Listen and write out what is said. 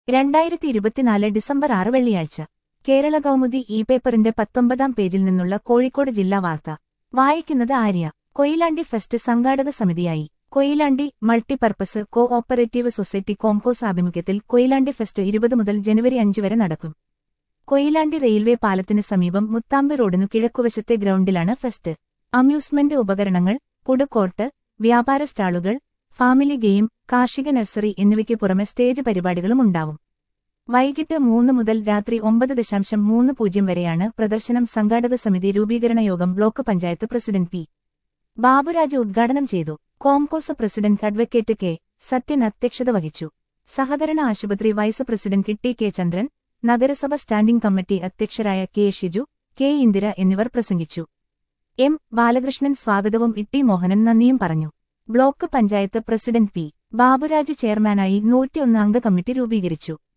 രണ്ടായിരത്തി ഇരുപത്തിനാല് ഡിസംബർ ആറ് വെള്ളിയാഴ്ച കേരള കൗമുദി ഇ പേപ്പറിന്റെ പത്തൊമ്പതാം പേജിൽ നിന്നുള്ള കോഴിക്കോട് ജില്ലാ വാർത്ത വായിക്കുന്നത് ആര്യ കൊയിലാണ്ടി ഫെസ്റ്റ് സംഘാടക സമിതിയായി Koyilandy multipurpose cooperative society Comcos ആഭിമുഖ്യത്തിൽ കൊയിലാണ്ടി ഫെസ്റ്റ് ഇരുപത് മുതൽ ജനുവരി അഞ്ച് വരെ നടക്കും കൊയിലാണ്ടി റെയിൽവേ പാലത്തിന് സമീപം മുത്താമ്പ് റോഡിനു കിഴക്കുവശത്തെ ഗ്രൗണ്ടിലാണ് ഫെസ്റ്റ് അമ്യൂസ്മെന്റ് ഉപകരണങ്ങൾ ഫുഡ് വ്യാപാര സ്റ്റാളുകൾ ഫാമിലി ഗെയിം കാർഷിക നഴ്സറി എന്നിവയ്ക്ക് പുറമെ സ്റ്റേജ് പരിപാടികളും ഉണ്ടാവും വൈകിട്ട് മൂന്ന് മുതൽ രാത്രി ഒമ്പത് ദശാംശം മൂന്ന് പൂജ്യം വരെയാണ് പ്രദർശനം സംഘാടക സമിതി രൂപീകരണ യോഗം block panchayat president P Baburaj ഉദ്ഘാടനം ചെയ്തു Comcos president advocate K Sathyan അധ്യക്ഷത വഹിച്ചു സഹകരണ ആശുപത്രി വൈസ് പ്രസിഡന്റ് കിട്ടി കെ ചന്ദ്രൻ നഗരസഭ സ്റ്റാൻഡിംഗ് കമ്മിറ്റി അധ്യക്ഷരായ കെ ഷിജു കെ ഇന്ദിര എന്നിവർ പ്രസംഗിച്ചു എം ബാലകൃഷ്ണൻ സ്വാഗതവും ഇട്ടി മോഹനൻ നന്ദിയും പറഞ്ഞു block panchayat president P Baburaj ചെയർമാനായി നൂറ്റിയൊന്ന് അംഗ കമ്മിറ്റി രൂപീകരിച്ചു